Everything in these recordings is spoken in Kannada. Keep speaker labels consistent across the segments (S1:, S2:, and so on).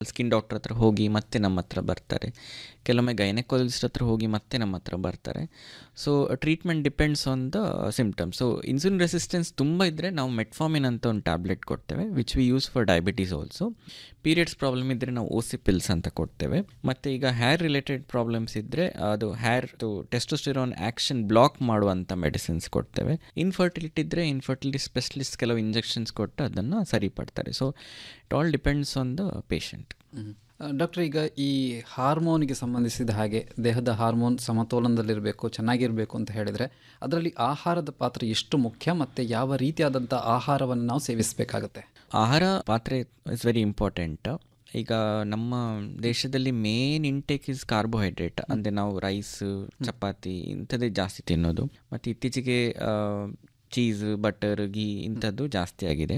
S1: ಸ್ಕಿನ್ ಡಾಕ್ಟರ್ ಹತ್ರ ಹೋಗಿ ಮತ್ತೆ ನಮ್ಮ ಹತ್ರ ಬರ್ತಾರೆ ಕೆಲವೊಮ್ಮೆ ಗೈನಕಾಲಜಿಸ್ಟ್ ಹತ್ರ ಹೋಗಿ ಮತ್ತೆ ನಮ್ಮ ಹತ್ರ ಬರ್ತಾರೆ so treatment depends on the symptoms so insulin resistance ತುಂಬ ಇದ್ದರೆ ನಾವು ಮೆಟ್ಫಾಮಿನ್ ಅಂತ ಒಂದು ಟ್ಯಾಬ್ಲೆಟ್ ಕೊಡ್ತೇವೆ which we use for diabetes also periods problem ಇದ್ದರೆ ನಾವು ಓಸಿ ಪಿಲ್ಸ್ ಅಂತ ಕೊಡ್ತೇವೆ ಮತ್ತು ಈಗ ಹೇರ್ ರಿಲೇಟೆಡ್ ಪ್ರಾಬ್ಲಮ್ಸ್ ಇದ್ದರೆ ಅದು ಹೇರ್ ಟೆಸ್ಟೋಸ್ಟಿರೋನ್ ಆ್ಯಕ್ಷನ್ ಬ್ಲಾಕ್ ಮಾಡುವಂಥ ಮೆಡಿಸಿನ್ಸ್ ಕೊಡ್ತೇವೆ ಇನ್ಫರ್ಟಿಲಿಟಿ ಇದ್ದರೆ ಇನ್ಫರ್ಟಿಲಿಟಿ ಸ್ಪೆಷಲಿಸ್ಟ್ ಕೆಲವು ಇಂಜೆಕ್ಷನ್ಸ್ ಕೊಟ್ಟು ಅದನ್ನು ಸರಿಪಡ್ತಾರೆ so it all depends on the patient
S2: doctor ಈಗ ಈ ಹಾರ್ಮೋನಿಗೆ ಸಂಬಂಧಿಸಿದ ಹಾಗೆ ದೇಹದ ಹಾರ್ಮೋನ್ ಸಮತೋಲನದಲ್ಲಿರಬೇಕು ಚೆನ್ನಾಗಿರಬೇಕು ಅಂತ ಹೇಳಿದರೆ ಅದರಲ್ಲಿ ಆಹಾರದ ಪಾತ್ರ ಎಷ್ಟು ಮುಖ್ಯ ಮತ್ತು ಯಾವ ರೀತಿಯಾದಂಥ ಆಹಾರವನ್ನು ನಾವು ಸೇವಿಸಬೇಕಾಗತ್ತೆ
S1: ಆಹಾರ ಪಾತ್ರೆ ಇಸ್ ವೆರಿ ಇಂಪಾರ್ಟೆಂಟ್ ಈಗ ನಮ್ಮ ದೇಶದಲ್ಲಿ ಮೇನ್ ಇಂಟೇಕ್ ಇಸ್ ಕಾರ್ಬೋಹೈಡ್ರೇಟ್ ಅಂದರೆ ನಾವು ರೈಸ್ ಚಪಾತಿ ಇಂಥದ್ದೇ ಜಾಸ್ತಿ ತಿನ್ನೋದು ಮತ್ತು ಇತ್ತೀಚೆಗೆ ಚೀಸ್ ಬಟರ್ ಗೀ ಇಂಥದ್ದು ಜಾಸ್ತಿ ಆಗಿದೆ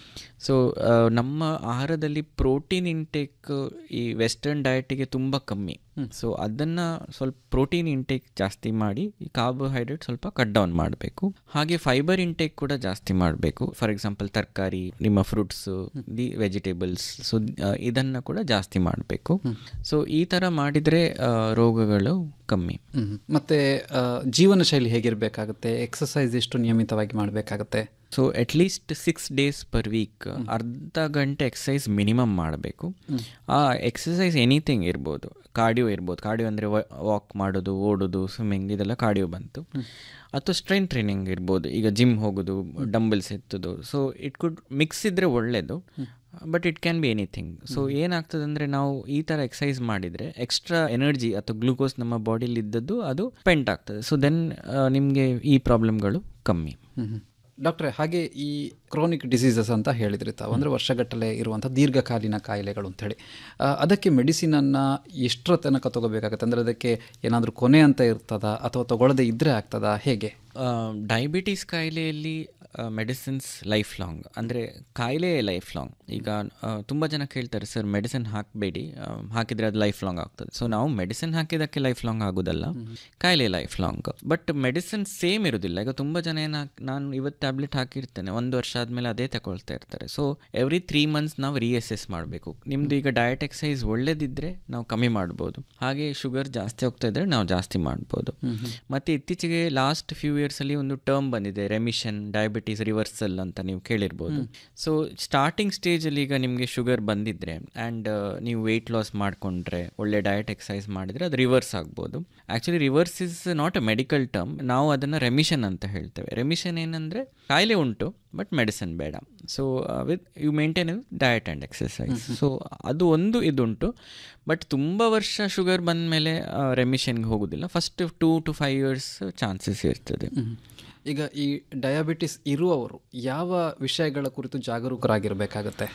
S1: ಸೊ ನಮ್ಮ ಆಹಾರದಲ್ಲಿ ಪ್ರೋಟೀನ್ ಇಂಟೇಕ್ ಈ ವೆಸ್ಟರ್ನ್ ಡಯಟಿಗೆ ತುಂಬ ಕಮ್ಮಿ ಸೊ ಅದನ್ನು ಸ್ವಲ್ಪ ಪ್ರೋಟೀನ್ ಇಂಟೇಕ್ ಜಾಸ್ತಿ ಮಾಡಿ ಈ ಕಾರ್ಬೋಹೈಡ್ರೇಟ್ ಸ್ವಲ್ಪ ಕಟ್ ಡೌನ್ ಮಾಡಬೇಕು ಹಾಗೆ ಫೈಬರ್ ಇಂಟೇಕ್ ಕೂಡ ಜಾಸ್ತಿ ಮಾಡಬೇಕು ಫಾರ್ ಎಕ್ಸಾಂಪಲ್ ತರಕಾರಿ ನಿಮ್ಮ ಫ್ರೂಟ್ಸ್ ದಿ ವೆಜಿಟೇಬಲ್ಸ್ ಸೊ ಇದನ್ನು ಕೂಡ ಜಾಸ್ತಿ ಮಾಡಬೇಕು ಸೊ ಈ ಥರ ಮಾಡಿದರೆ ರೋಗಗಳು ಕಮ್ಮಿ
S2: ಮತ್ತು ಜೀವನ ಶೈಲಿ ಹೇಗಿರಬೇಕಾಗುತ್ತೆ ಎಕ್ಸಸೈಸ್ ಎಷ್ಟು ನಿಯಮಿತವಾಗಿ ಮಾಡಬೇಕಾಗತ್ತೆ
S1: so at least six days per week ಅರ್ಧ ಗಂಟೆ ಎಕ್ಸಸೈಸ್ ಮಿನಿಮಮ್ ಮಾಡಬೇಕು ಆ ಎಕ್ಸಸೈಸ್ ಎನಿಥಿಂಗ್ ಇರ್ಬೋದು ಕಾರ್ಡಿಯೋ ಇರ್ಬೋದು ಕಾರ್ಡಿಯೋ ಅಂದರೆ ವಾಕ್ ಮಾಡೋದು ಓಡೋದು ಸ್ವಿಮ್ಮಿಂಗ್ ಇದೆಲ್ಲ ಕಾರ್ಡಿಯೋ ಬಂತು ಅಥವಾ ಸ್ಟ್ರೆಂತ್ ಟ್ರೈನಿಂಗ್ ಇರ್ಬೋದು ಈಗ ಜಿಮ್ ಹೋಗೋದು ಡಂಬಲ್ಸ್ ಎತ್ತೋದು ಸೊ ಇಟ್ ಕುಡ್ ಮಿಕ್ಸ್ ಇದ್ದರೆ ಒಳ್ಳೆಯದು but it can be anything so ಏನಾಗ್ತದೆ ಅಂದರೆ ನಾವು ಈ ಥರ ಎಕ್ಸಸೈಸ್ ಮಾಡಿದರೆ ಎಕ್ಸ್ಟ್ರಾ ಎನರ್ಜಿ ಅಥವಾ ಗ್ಲೂಕೋಸ್ ನಮ್ಮ ಬಾಡಿಲಿ ಇದ್ದದ್ದು ಅದು ಪೆಂಟ್ ಆಗ್ತದೆ ಸೊ ದೆನ್ ನಿಮಗೆ ಈ ಪ್ರಾಬ್ಲಮ್ಗಳು ಕಮ್ಮಿ
S2: ಡಾಕ್ಟ್ರೆ ಹಾಗೆ ಈ ಕ್ರೋನಿಕ್ ಡಿಸೀಸಸ್ ಅಂತ ಹೇಳಿದ್ರಿ ತಾವು ಅಂದರೆ ವರ್ಷಗಟ್ಟಲೆ ಇರುವಂಥ ದೀರ್ಘಕಾಲೀನ ಕಾಯಿಲೆಗಳು ಅಂಥೇಳಿ ಅದಕ್ಕೆ ಮೆಡಿಸಿನನ್ನು ಎಷ್ಟರ ತನಕ ತಗೋಬೇಕಾಗತ್ತೆ ಅಂದರೆ ಅದಕ್ಕೆ ಏನಾದರೂ ಕೊನೆ ಅಂತ ಇರ್ತದ ಅಥವಾ ತಗೊಳ್ಳದೆ ಇದ್ದರೆ ಆಗ್ತದಾ ಹೇಗೆ
S1: ಡಯಾಬಿಟೀಸ್ ಕಾಯಿಲೆಯಲ್ಲಿ ಮೆಡಿಸಿನ್ಸ್ ಲೈಫ್ ಲಾಂಗ್ ಅಂದರೆ ಕಾಯಿಲೆ ಲೈಫ್ ಲಾಂಗ್ ಈಗ ತುಂಬ ಜನ ಕೇಳ್ತಾರೆ ಸರ್ ಮೆಡಿಸಿನ್ ಹಾಕಬೇಡಿ ಹಾಕಿದರೆ ಅದು ಲೈಫ್ ಲಾಂಗ್ ಆಗ್ತದೆ ಸೊ ನಾವು ಮೆಡಿಸಿನ್ ಹಾಕಿದ್ದಕ್ಕೆ ಲೈಫ್ ಲಾಂಗ್ ಆಗೋದಲ್ಲ ಕಾಯಿಲೆ life long but medicine same ಇರೋದಿಲ್ಲ ಈಗ ತುಂಬ ಜನ ಏನು ನಾನು ಇವತ್ತು ಟ್ಯಾಬ್ಲೆಟ್ ಹಾಕಿರ್ತೇನೆ ಒಂದು ವರ್ಷ ಆದಮೇಲೆ ಅದೇ ತಗೊಳ್ತಾ ಇರ್ತಾರೆ ಸೊ ಎವ್ರಿ ತ್ರೀ ಮಂತ್ಸ್ ನಾವು ರಿಅಸೆಸ್ ಮಾಡಬೇಕು ನಿಮ್ಮದು ಈಗ ಡಯಟ್ ಎಕ್ಸಸೈಸ್ ಒಳ್ಳೇದಿದ್ದರೆ ನಾವು ಕಮ್ಮಿ ಮಾಡ್ಬೋದು ಹಾಗೆ ಶುಗರ್ ಜಾಸ್ತಿ ಹೋಗ್ತಾ ಇದ್ದರೆ ನಾವು ಜಾಸ್ತಿ ಮಾಡ್ಬೋದು ಮತ್ತು ಇತ್ತೀಚೆಗೆ ಲಾಸ್ಟ್ ಫ್ಯೂ ಇಯರ್ಸಲ್ಲಿ ಒಂದು ಟರ್ಮ್ ಬಂದಿದೆ ರೆಮಿಷನ್ ಡಯಾಬಿಟೀಸ್ ರಿವರ್ಸಲ್ ಅಂತ ನೀವು ಕೇಳಿರ್ಬೋದು ಸೊ ಸ್ಟಾರ್ಟಿಂಗ್ ಸ್ಟೇಜಲ್ಲಿ ಈಗ ನಿಮಗೆ ಶುಗರ್ ಬಂದಿದ್ದರೆ ಆ್ಯಂಡ್ ನೀವು ವೆಯ್ಟ್ ಲಾಸ್ ಮಾಡಿಕೊಂಡ್ರೆ ಒಳ್ಳೆ ಡಯಟ್ ಎಕ್ಸಸೈಸ್ ಮಾಡಿದರೆ ಅದು ರಿವರ್ಸ್ ಆಗ್ಬೋದು actually reverse is not a medical term ನಾವು ಅದನ್ನು ರೆಮಿಷನ್ ಅಂತ ಹೇಳ್ತೇವೆ ರೆಮಿಷನ್ ಏನಂದರೆ ಕಾಯಿಲೆ ಉಂಟು ಬಟ್ ಮೆಡಿಸಿನ್ ಬೇಡ so with you maintain diet and exercise so ಅದು ಒಂದು ಇದುಂಟು ಬಟ್ ತುಂಬ ವರ್ಷ ಶುಗರ್ ಬಂದ ಮೇಲೆ ರೆಮಿಷನ್ಗೆ ಹೋಗೋದಿಲ್ಲ first two to five years chances ಇರ್ತದೆ
S2: ಈಗ ಈ ಡಯಾಬಿಟಿಸ್ ಇರುವವರು ಯಾವ ವಿಷಯಗಳ ಕುರಿತು ಜಾಗರೂಕರಾಗಿರಬೇಕಾಗತ್ತೆ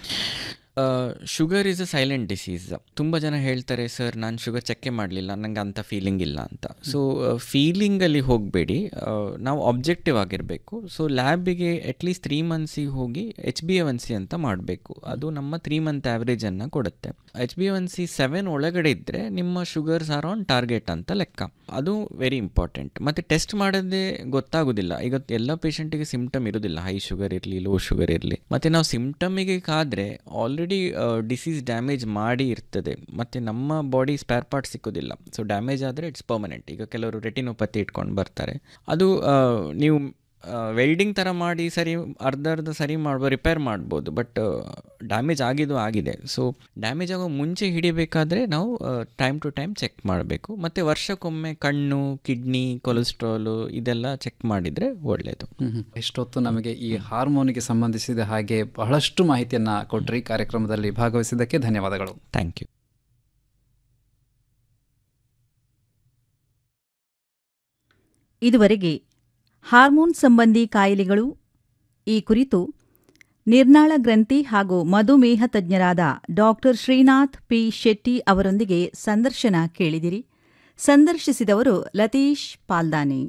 S1: sugar is a silent disease ತುಂಬ ಜನ ಹೇಳ್ತಾರೆ ಸರ್ ನಾನು ಶುಗರ್ ಚೆಕ್ಕೆ ಮಾಡಲಿಲ್ಲ ನನಗೆ ಅಂಥ ಫೀಲಿಂಗ್ ಇಲ್ಲ ಅಂತ ಸೊ ಫೀಲಿಂಗಲ್ಲಿ ಹೋಗಬೇಡಿ ನಾವು ಅಬ್ಜೆಕ್ಟಿವ್ ಆಗಿರಬೇಕು ಸೊ ಲ್ಯಾಬಿಗೆ ಅಟ್ಲೀಸ್ಟ್ ತ್ರೀ ಮಂತ್ಸಿಗೆ ಹೋಗಿ ಎಚ್ ಬಿ ಎನ್ ಸಿ ಅಂತ ಮಾಡಬೇಕು ಅದು ನಮ್ಮ ತ್ರೀ ಮಂತ್ ಆ್ಯಾವ್ರೇಜನ್ನು ಕೊಡುತ್ತೆ H B N C seven ಒಳಗಡೆ ಇದ್ದರೆ ನಿಮ್ಮ ಶುಗರ್ಸ್ ಆರ್ ಆನ್ ಟಾರ್ಗೆಟ್ ಅಂತ ಲೆಕ್ಕ ಅದು ವೆರಿ ಇಂಪಾರ್ಟೆಂಟ್ ಮತ್ತು ಟೆಸ್ಟ್ ಮಾಡೋದೇ ಗೊತ್ತಾಗೋದಿಲ್ಲ ಈಗ ಎಲ್ಲ ಪೇಷಂಟಿಗೆ ಸಿಮ್ಟಮ್ ಇರೋದಿಲ್ಲ ಹೈ ಶುಗರ್ ಇರಲಿ ಲೋ ಶುಗರ್ ಇರಲಿ ಮತ್ತು ನಾವು ಸಿಮ್ಟಮಿಗೆ ಕಾದರೆ ಆಲ್ರೆಡಿ ಡಿಸೀಸ್ ಡ್ಯಾಮೇಜ್ ಮಾಡಿ ಇರ್ತದೆ ಮತ್ತು ನಮ್ಮ ಬಾಡಿ ಸ್ಪೇರ್ ಪಾರ್ಟ್ ಸಿಕ್ಕೋದಿಲ್ಲ ಸೊ ಡ್ಯಾಮೇಜ್ ಆದರೆ ಇಟ್ಸ್ ಪರ್ಮನೆಂಟ್ ಈಗ ಕೆಲವರು ರೆಟಿನೋಪತಿ ಇಟ್ಕೊಂಡು ಬರ್ತಾರೆ ಅದು ನೀವು ವೆಲ್ಡಿಂಗ್ ಥರ ಮಾಡಿ ಸರಿ ಅರ್ಧ ಅರ್ಧ ಸರಿ ಮಾಡ್ಬೋದು ರಿಪೇರ್ ಮಾಡ್ಬೋದು ಬಟ್ ಡ್ಯಾಮೇಜ್ ಆಗಿದ್ದು ಆಗಿದೆ ಸೊ ಡ್ಯಾಮೇಜ್ ಆಗೋ ಮುಂಚೆ ಹಿಡಿಬೇಕಾದ್ರೆ ನಾವು ಟೈಮ್ ಟು ಟೈಮ್ ಚೆಕ್ ಮಾಡಬೇಕು ಮತ್ತು ವರ್ಷಕ್ಕೊಮ್ಮೆ ಕಣ್ಣು ಕಿಡ್ನಿ ಕೊಲೆಸ್ಟ್ರಾಲು ಇದೆಲ್ಲ ಚೆಕ್ ಮಾಡಿದರೆ ಒಳ್ಳೆಯದು
S2: ಇಷ್ಟೊತ್ತು ನಮಗೆ ಈ ಹಾರ್ಮೋನಿಗೆ ಸಂಬಂಧಿಸಿದ ಹಾಗೆ ಬಹಳಷ್ಟು ಮಾಹಿತಿಯನ್ನು ಕೊಟ್ರಿ ಕಾರ್ಯಕ್ರಮದಲ್ಲಿ ಭಾಗವಹಿಸಿದ್ದಕ್ಕೆ ಧನ್ಯವಾದಗಳು
S1: ಥ್ಯಾಂಕ್ ಯು
S3: ಇದುವರೆಗೆ ಹಾರ್ಮೋನ್ ಸಂಬಂಧಿ ಕಾಯಿಲೆಗಳು ಈ ಕುರಿತು ನಿರ್ನಾಳ ಗ್ರಂಥಿ ಹಾಗೂ ಮಧುಮೇಹ ತಜ್ಞರಾದ ಡಾಕ್ಟರ್ ಶ್ರೀನಾಥ್ ಪಿ ಶೆಟ್ಟಿ ಅವರೊಂದಿಗೆ ಸಂದರ್ಶನ ಕೇಳಿದಿರಿ ಸಂದರ್ಶಿಸಿದವರು ಲತೀಶ್ ಪಾಲ್ದಾನಿ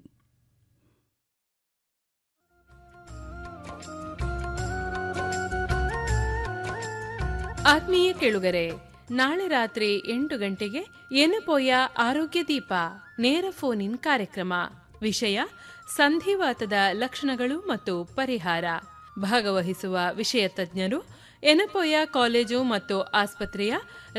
S4: ಆತ್ಮೀಯ ಕೇಳುಗರೆ ನಾಳೆ ರಾತ್ರಿ ಎಂಟು ಗಂಟೆಗೆ ಎನಪೋಯ ಆರೋಗ್ಯ ದೀಪ ನೇರ ಫೋನ್ ಇನ್ ಕಾರ್ಯಕ್ರಮ ವಿಷಯ ಸಂಧಿವಾತದ ಲಕ್ಷಣಗಳು ಮತ್ತು ಪರಿಹಾರ ಭಾಗವಹಿಸುವ ವಿಷಯ ತಜ್ಞರು ಎನಪೋಯ ಕಾಲೇಜು ಮತ್ತು ಆಸ್ಪತ್ರೆಯ